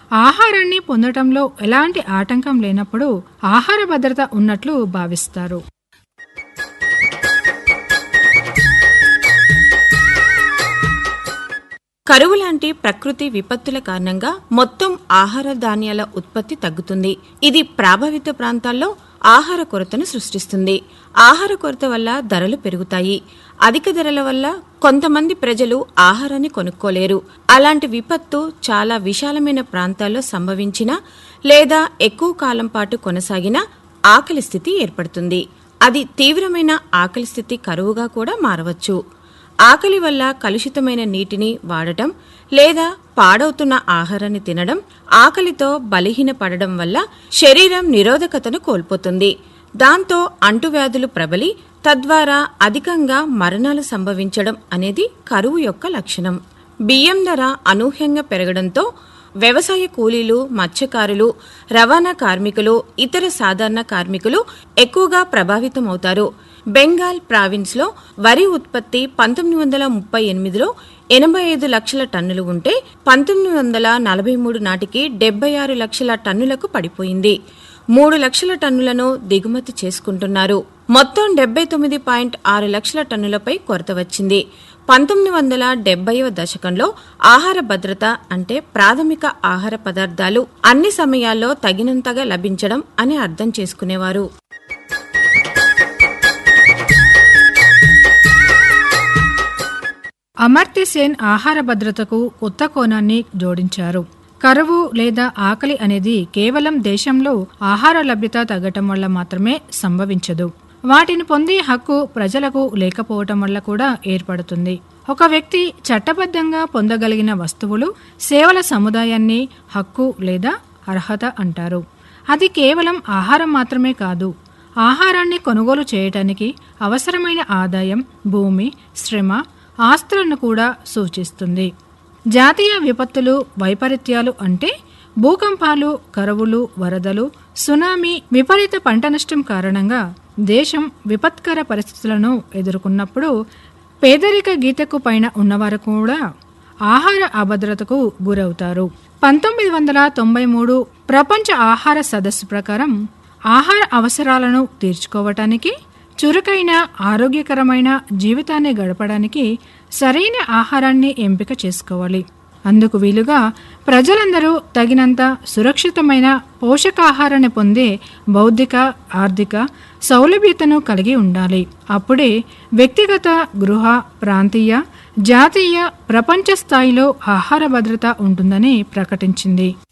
ఆహారాన్ని పొందటంలో ఎలాంటి ఆటంకం లేనప్పుడు ఆహార భద్రత ఉన్నట్లు భావిస్తారు కరువు లాంటి ప్రకృతి విపత్తుల కారణంగా మొత్తం ఆహార ధాన్యాల ఉత్పత్తి తగ్గుతుంది ఇది ప్రభావిత ప్రాంతాల్లో ఆహార కొరతను సృష్టిస్తుంది ఆహార కొరత వల్ల ధరలు పెరుగుతాయి అధిక ధరల వల్ల కొంతమంది ప్రజలు ఆహారాన్ని కొనుక్కోలేరు అలాంటి విపత్తు చాలా విశాలమైన ప్రాంతాల్లో సంభవించినా లేదా ఎక్కువ కాలం పాటు కొనసాగిన ఆకలి స్థితి ఏర్పడుతుంది అది తీవ్రమైన ఆకలి స్థితి కరువుగా కూడా మారవచ్చు ఆకలి వల్ల కలుషితమైన నీటిని వాడటం లేదా పాడవుతున్న ఆహారాన్ని తినడం ఆకలితో బలహీనపడడం వల్ల శరీరం నిరోధకతను కోల్పోతుంది దాంతో అంటువ్యాధులు ప్రబలి తద్వారా అధికంగా మరణాలు సంభవించడం అనేది కరువు యొక్క లక్షణం బియ్యం ధర అనూహ్యంగా పెరగడంతో వ్యవసాయ కూలీలు మత్స్యకారులు రవాణా కార్మికులు ఇతర సాధారణ కార్మికులు ఎక్కువగా ప్రభావితమవుతారు బెంగాల్ ప్రావిన్స్లో వరి ఉత్పత్తి పంతొమ్మిది వందల ముప్పై ఎనిమిదిలో ఎనభై ఐదు లక్షల టన్నులు ఉంటే పంతొమ్మిది వందల నలభై మూడు నాటికి డెబ్బై ఆరు లక్షల టన్నులకు పడిపోయింది మూడు లక్షల టన్నులను దిగుమతి చేసుకుంటున్నారు మొత్తం డెబ్బై తొమ్మిది పాయింట్ ఆరు లక్షల టన్నులపై కొరత వచ్చింది పంతొమ్మిది వందల డెబ్బైవ దశకంలో ఆహార భద్రత అంటే ప్రాథమిక ఆహార పదార్థాలు అన్ని సమయాల్లో తగినంతగా లభించడం అని అర్థం చేసుకునేవారు అమర్త్య సేన్ ఆహార భద్రతకు కొత్త కోణాన్ని జోడించారు కరువు లేదా ఆకలి అనేది కేవలం దేశంలో ఆహార లభ్యత తగ్గటం వల్ల మాత్రమే సంభవించదు వాటిని పొందే హక్కు ప్రజలకు లేకపోవటం వల్ల కూడా ఏర్పడుతుంది ఒక వ్యక్తి చట్టబద్ధంగా పొందగలిగిన వస్తువులు సేవల సముదాయాన్ని హక్కు లేదా అర్హత అంటారు అది కేవలం ఆహారం మాత్రమే కాదు ఆహారాన్ని కొనుగోలు చేయటానికి అవసరమైన ఆదాయం భూమి శ్రమ ఆస్తులను కూడా సూచిస్తుంది జాతీయ విపత్తులు వైపరీత్యాలు అంటే భూకంపాలు కరువులు వరదలు సునామీ విపరీత పంట నష్టం కారణంగా దేశం విపత్కర పరిస్థితులను ఎదుర్కొన్నప్పుడు పేదరిక గీతకు పైన ఉన్నవారు కూడా ఆహార అభద్రతకు గురవుతారు పంతొమ్మిది వందల తొంభై మూడు ప్రపంచ ఆహార సదస్సు ప్రకారం ఆహార అవసరాలను తీర్చుకోవటానికి చురుకైన ఆరోగ్యకరమైన జీవితాన్ని గడపడానికి సరైన ఆహారాన్ని ఎంపిక చేసుకోవాలి అందుకు వీలుగా ప్రజలందరూ తగినంత సురక్షితమైన పోషకాహారాన్ని పొందే బౌద్ధిక ఆర్థిక సౌలభ్యతను కలిగి ఉండాలి అప్పుడే వ్యక్తిగత గృహ ప్రాంతీయ జాతీయ ప్రపంచ స్థాయిలో ఆహార భద్రత ఉంటుందని ప్రకటించింది